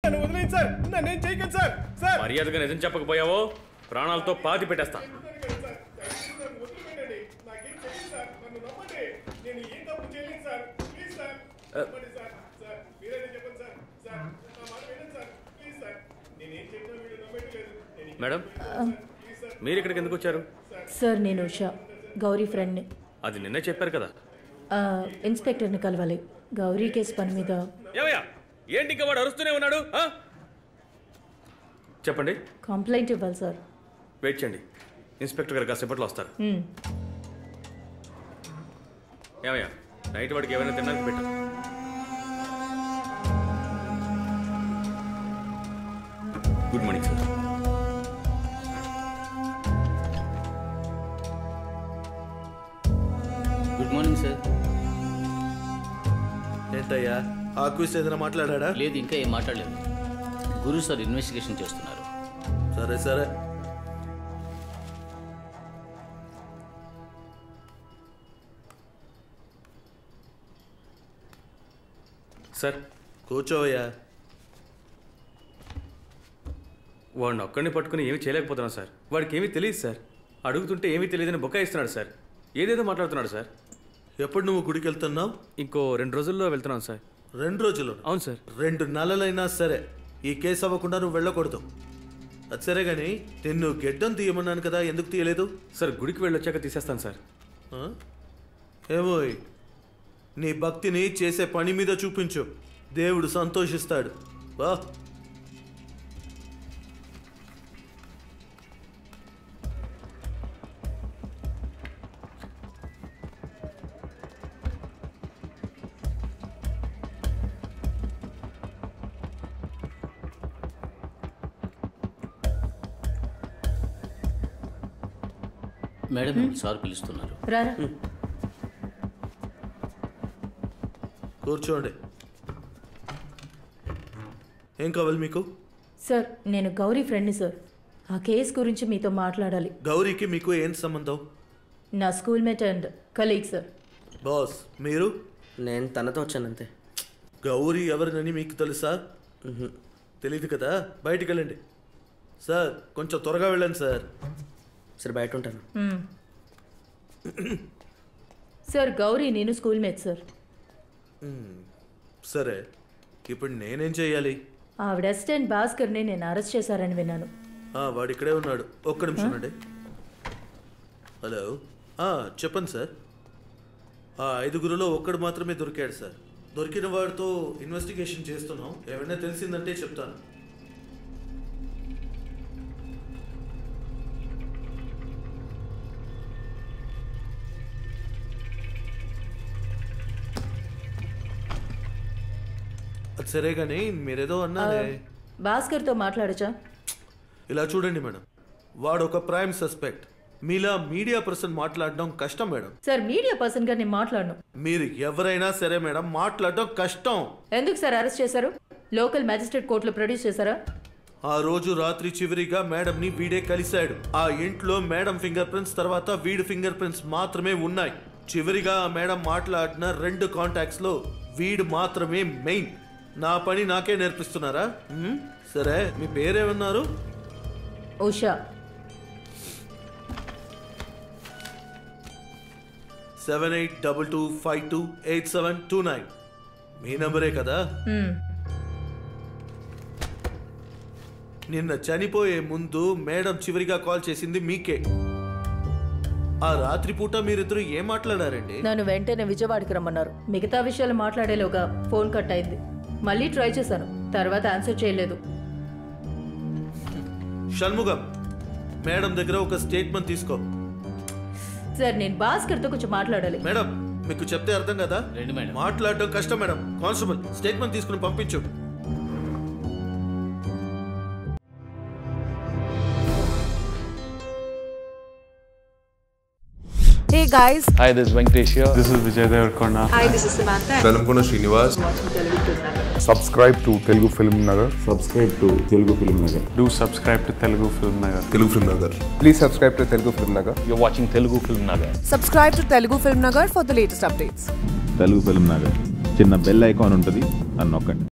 నన్ను వదిలేయండి సార్ నన్ను ఏం చేయకండి సార్ సార్ మర్యాదగా నిజం చెప్పకపోయావో ప్రాణాలతో పాతి పెట్టేస్తా వదిలిపెట్టండి నాకేం తెలియదు సార్ నన్ను నమ్మండి నేను ఏం తప్పు చేయలేదు సార్ ప్లీజ్ సార్ నమ్మండి సార్ సార్ మీరైనా చెప్పండి సార్ సార్ నా మాట వినండి సార్ ప్లీజ్ సార్ నేను ఏం చెప్పినా మీరు నమ్మట్లేదు నేను మేడం మీరు ఇక్కడికి ఎందుకు వచ్చారు సార్ నేను ఉషా గౌరీ ఫ్రెండ్ని అది నిన్నే చెప్పారు కదా ఆ, ఇన్స్పెక్టర్ని కలవాలి గౌరీ కేసు పని మీద ఏమయ్యా ఏంటి ఇంకా వాడు అరుస్తూనే ఉన్నాడు ఆ? చెప్పండి కంప్లైంట్ ఇవ్వాలి సార్ వెయిట్ చేయండి ఇన్స్పెక్టర్ గారు కాసేపట్లో వస్తారు మ్మ్. ఏమయ్యా నైట్ వాడికి ఏమైనా తినడానికి పెట్టు good morning sir good morning sir ఏంటయ్యా ఆక్విస్ ఏదైనా మాట్లాడా లేదు ఇంకా ఏం మాట్లాడలేదు గురు సార్ ఇన్వెస్టిగేషన్ చేస్తున్నారు సరే సరే సార్ కూర్చోవయ్యా వాడిని ఒక్కడిని పట్టుకుని ఏమీ చేయలేకపోతున్నాను సార్ వాడికి ఏమీ తెలియదు సార్ అడుగుతుంటే ఏమీ తెలియదని బుకాయిస్తున్నాడు సార్ ఏదేదో మాట్లాడుతున్నాడు సార్ ఎప్పుడు నువ్వు గుడికి వెళ్తున్నావు ఇంకో రెండు రోజుల్లో వెళ్తున్నాను సార్ రెండు రోజులు అవును సార్ రెండు నెలలైనా సరే ఈ కేసు అవ్వకుండా నువ్వు వెళ్ళకూడదు అది సరే కానీ నిన్ను గెడ్డం తీయమన్నాను కదా ఎందుకు తీయలేదు సార్ గుడికి వెళ్ళొచ్చాక తీసేస్తాను సార్ ఆ? ఏమోయ్ నీ భక్తిని చేసే పని మీద చూపించు దేవుడు సంతోషిస్తాడు వా మేడం సార్ పిలుస్తున్నారు రారా కూర్చోండి ఏం కావాలి మీకు సార్ నేను గౌరీ ఫ్రెండ్ని సార్ ఆ కేసు గురించి మీతో మాట్లాడాలి గౌరీకి మీకు ఏం సంబంధం నా schoolmate and colleague sir boss మీరు నేను తనతో వచ్చాను అంతే గౌరీ ఎవరినని మీకు తెలుసా తెలీదు కదా బయటికి వెళ్ళండి సార్ కొంచెం త్వరగా వెళ్ళండి సార్ సరే బయట ఉంటాను మ్మ్. సార్ గౌరీ నేను స్కూల్ మేట్ సార్ సరే ఇప్పుడు నేనేం చేయాలి ఆవిడ అసిస్టెంట్ భాస్కర్ని నేను అరెస్ట్ చేశారని విన్నాను ఆ, వాడు ఇక్కడే ఉన్నాడు ఒక్క నిమిషం అండి హలో ఆ, చెప్పండి సార్ ఆ ఐదుగురులో ఒక్కడు మాత్రమే దొరికాడు సార్ దొరికిన వాడితో ఇన్వెస్టిగేషన్ చేస్తున్నాం ఏమైనా తెలిసిందంటే చెప్తాను అది సరే కానీ మీరేదో అన్నారే భాస్కర్తో మాట్లాడచ్చా ఇలా చూడండి మేడం వాడు ఒక ప్రైమ్ సస్పెక్ట్ మీలా మీడియా పర్సన్ మాట్లాడడం కష్టం మేడం సార్ మీడియా పర్సన్గా నేను మాట్లాడను మీరు ఎవరైనా సరే మేడం మాట్లాడడం కష్టం ఎందుకు సార్ అరెస్ట్ చేశారు లోకల్ మ్యాజిస్ట్రేట్ కోర్టులో ప్రొడ్యూస్ చేశారా ఆ రోజు రాత్రి చివరిగా మేడంని వీడే కలిశాడు ఆ ఇంట్లో మేడం ఫింగర్ ప్రింట్స్ తర్వాత వీడి ఫింగర్ ప్రింట్స్ మాత్రమే ఉన్నాయి చివరిగా ఆ మేడం మాట్లాడిన రెండు కాంటాక్ట్స్ లో వీడు మాత్రమే మెయిన్ నా పని నాకే నేర్పిస్తున్నారా మ్మ్? సరే మీ పేరేమన్నారు Usha seven eight double two five two eight seven two nine మీ నంబరే కదా మ్మ్. నిన్న చనిపోయే ముందు మేడం చివరిగా కాల్ చేసింది మీకే ఆ రాత్రి పూట మీరిద్దరు ఏం మాట్లాడారండి నన్ను వెంటనే విజయవాడకి రమ్మన్నారు మిగతా విషయాలు మాట్లాడేలోగా ఫోన్ కట్ అయింది మళ్ళీ ట్రై చేశాను తర్వాత ఆన్సర్ చేయలేదు షణ్ముగం మేడం దగ్గర ఒక స్టేట్మెంట్ తీసుకో సార్ నేను భాస్కర్తో కొంచెం మాట్లాడాలి మేడం మీకు చెప్తే అర్థం కదా రండి మేడం మాట్లాడడం కష్టం మేడం కానిస్టేబుల్ స్టేట్మెంట్ తీసుకుని పంపించు Hey guys, Hi, this is Venkatesh here. This is Vijay Devarkonda. hi, this is Samantha. Velankonda Srinivas subscribe to Telugu Film Nagar subscribe to Telugu Film Nagar Do subscribe to Telugu Film Nagar. Telugu Film Nagar please subscribe to Telugu Film Nagar You're watching Telugu Film Nagar. Subscribe to Telugu Film Nagar for the latest updates. Telugu Film Nagar చిన్న bell icon ఉంటుంది అని నొక్కండి